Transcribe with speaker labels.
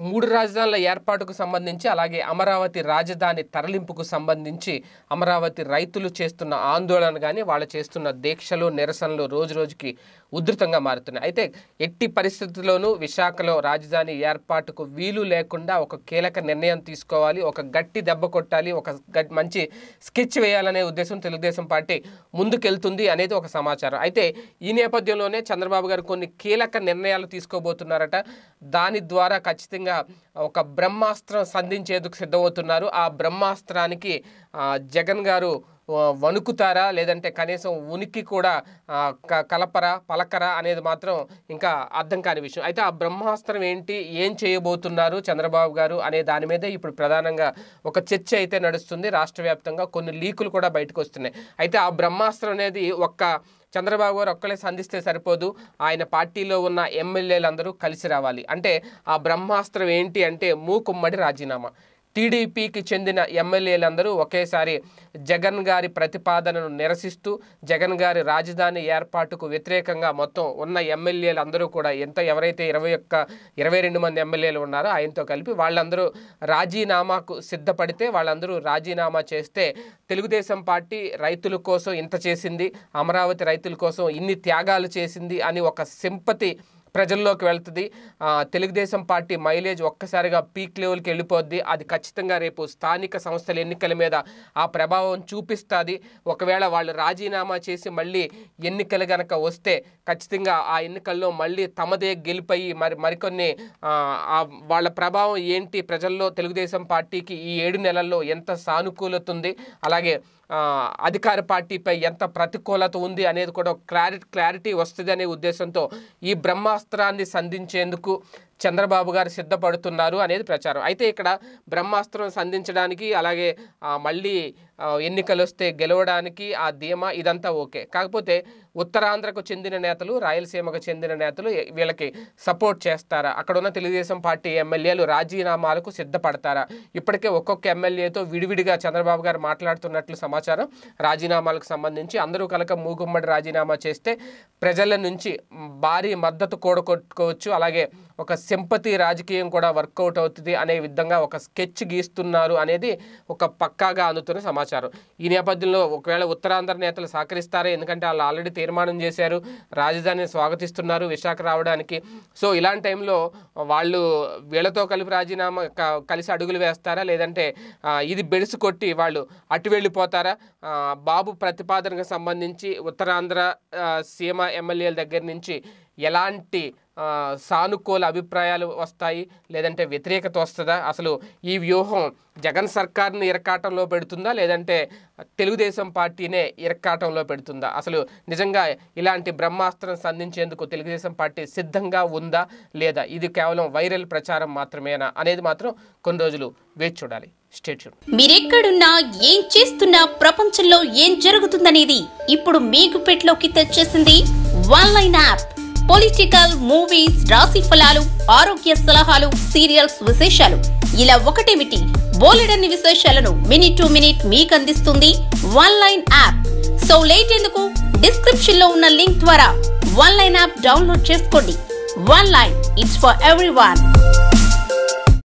Speaker 1: మూడు రాజధానుల ఏర్పాటుకు సంబంధించి అలాగే అమరావతి రాజధాని తరలింపుకు సంబంధించి అమరావతి రైతులు చేస్తున్న ఆందోళన కానీ వాళ్ళు చేస్తున్న దీక్షలు నిరసనలు రోజు రోజుకి ఉధృతంగా మారుతున్నాయి అయితే ఎట్టి పరిస్థితుల్లోనూ విశాఖలో రాజధాని ఏర్పాటుకు వీలు లేకుండా ఒక కీలక నిర్ణయం తీసుకోవాలి ఒక గట్టి దెబ్బ కొట్టాలి ఒక గట్- మంచి స్కెచ్ వేయాలనే ఉద్దేశం తెలుగుదేశం పార్టీ ముందుకెళ్తుంది అనేది ఒక సమాచారం అయితే ఈ నేపథ్యంలోనే చంద్రబాబు గారు కొన్ని కీలక నిర్ణయాలు తీసుకోబోతున్నారట దాని ద్వారా ఖచ్చితంగా ఒక బ్రహ్మాస్త్రం సంధించేందుకు సిద్ధమవుతున్నారు ఆ బ్రహ్మాస్త్రానికి ఆ, జగన్ గారు ఆ, వణుకుతారా లేదంటే కనీసం ఉనికి కూడా ఆ, క- కలపరా పలకరా అనేది మాత్రం ఇంకా అర్థం కాని విషయం అయితే ఆ బ్రహ్మాస్త్రం ఏంటి ఏం చేయబోతున్నారు చంద్రబాబు గారు అనే దాని మీదే ఇప్పుడు ప్రధానంగా ఒక చర్చ అయితే నడుస్తుంది రాష్ట్ర వ్యాప్తంగా కొన్ని లీకులు కూడా బయటకు వస్తున్నాయి అయితే ఆ బ్రహ్మాస్త్రం అనేది ఒక్క చంద్రబాబు గారు ఒక్కలే సంధిస్తే సరిపోదు ఆయన పార్టీలో ఉన్న ఎమ్మెల్యేలందరూ కలిసి రావాలి అంటే ఆ బ్రహ్మాస్త్రం ఏంటి అంటే మూకుమ్మడి రాజీనామా టీడీపీకి చెందిన ఎమ్మెల్యేలందరూ ఒకేసారి జగన్ గారి ప్రతిపాదనను నిరసిస్తూ జగన్ గారి రాజధాని ఏర్పాటుకు వ్యతిరేకంగా మొత్తం ఉన్న ఎమ్మెల్యేలందరూ కూడా ఎంత ఎవరైతే ఇరవై ఒక్క ఇరవై రెండు మంది ఎమ్మెల్యేలు ఉన్నారో ఆయనతో కలిపి వాళ్ళందరూ రాజీనామాకు సిద్ధపడితే వాళ్ళందరూ రాజీనామా చేస్తే తెలుగుదేశం పార్టీ రైతుల కోసం ఇంత చేసింది అమరావతి రైతుల కోసం ఇన్ని త్యాగాలు చేసింది అని ఒక సింపతి ప్రజల్లోకి వెళ్తుంది ఆ, తెలుగుదేశం పార్టీ మైలేజ్ ఒక్కసారిగా పీక్ లెవెల్కి వెళ్ళిపోద్ది అది ఖచ్చితంగా రేపు స్థానిక సంస్థల ఎన్నికల మీద ఆ ప్రభావం చూపిస్తుంది ఒకవేళ వాళ్ళు రాజీనామా చేసి మళ్ళీ ఎన్నికలు గనక వస్తే ఖచ్చితంగా ఆ ఎన్నికల్లో మళ్ళీ తమదే గెలిపోయి మరి మరికొన్ని ఆ, ఆ వాళ్ళ ప్రభావం ఏంటి ప్రజల్లో తెలుగుదేశం పార్టీకి ఈ ఏడు నెలల్లో ఎంత సానుకూలత ఉంది అలాగే ఆ, అధికార పార్టీపై ఎంత ప్రతికూలత ఉంది అనేది కూడా క్లారిటీ క్లారిటీ వస్తుంది అనే ఉద్దేశంతో ఈ బ్రహ్మాస్త్రాన్ని సంధించేందుకు చంద్రబాబు గారు సిద్ధపడుతున్నారు అనేది ప్రచారం అయితే ఇక్కడ బ్రహ్మాస్త్రం సంధించడానికి అలాగే ఆ, మళ్ళీ ఆ, ఎన్నికలు వస్తే గెలవడానికి ఆ ధీమా ఇదంతా ఓకే కాకపోతే ఉత్తరాంధ్రకు చెందిన నేతలు రాయలసీమకు చెందిన నేతలు ఎ- వీళ్ళకి సపోర్ట్ చేస్తారా అక్కడ ఉన్న తెలుగుదేశం పార్టీ ఎమ్మెల్యేలు రాజీనామాలకు సిద్ధపడతారా ఇప్పటికే ఒక్కొక్క ఎమ్మెల్యేతో విడివిడిగా చంద్రబాబు గారు మాట్లాడుతున్నట్లు సమాచారం రాజీనామాలకు సంబంధించి అందరూ కనుక మూగుమ్మడి రాజీనామా చేస్తే ప్రజల నుంచి భారీ మద్దతు కూడగొట్టుకోవచ్చు అలాగే ఒక సింపతి రాజకీయం కూడా వర్కౌట్ అవుతుంది అనే విధంగా ఒక స్కెచ్ గీస్తున్నారు అనేది ఒక పక్కాగా అందుతున్న సమాచారం ఈ నేపథ్యంలో ఒకవేళ ఉత్తరాంధ్ర నేతలు సహకరిస్తారా ఎందుకంటే వాళ్ళు ఆల్రెడీ తీర్మానం చేశారు రాజధానిని స్వాగతిస్తున్నారు విశాఖ రావడానికి సో ఇలాంటి టైంలో వాళ్ళు వీళ్ళతో కలిపి రాజీనామా క- కలిసి అడుగులు వేస్తారా లేదంటే ఆ, ఇది బెడిసి కొట్టి వాళ్ళు అటు వెళ్ళిపోతారా ఆ, బాబు ప్రతిపాదనకు సంబంధించి ఉత్తరాంధ్ర ఆ, సీమ ఎమ్మెల్యేల దగ్గర నుంచి ఎలాంటి ఆ, సానుకూల అభిప్రాయాలు వస్తాయి లేదంటే వ్యతిరేకత వస్తుందా అసలు ఈ వ్యూహం జగన్ సర్కార్ని ఇరకాటంలో పెడుతుందా లేదంటే తెలుగుదేశం పార్టీనే ఇరకాటంలో పెడుతుందా అసలు నిజంగా ఇలాంటి బ్రహ్మాస్త్రం సంధించేందుకు తెలుగుదేశం పార్టీ సిద్ధంగా ఉందా లేదా ఇది కేవలం వైరల్ ప్రచారం మాత్రమేనా అనేది మాత్రం కొన్ని రోజులు వేచి చూడాలి స్టేట్
Speaker 2: మీరెక్కడున్నా ఏం చేస్తున్నా ప్రపంచంలో ఏం జరుగుతుందనేది ఇప్పుడు మీకు పెట్లోకి తెచ్చేసింది one line app political movies రాశి ఫలాలు ఆరోగ్య సలహాలు సీరియల్స్ విశేషాలు ఇలా ఒకటేమిటి బోలెడన్ని విశేషాలను మినిట్ టు మినిట్ మీకు అందిస్తుంది one line app so late ఎందుకు డిస్క్రిప్షన్ లో ఉన్న లింక్ ద్వారా వన్ లైన్ యాప్ డౌన్లోడ్ చేసుకోండి one line it's for every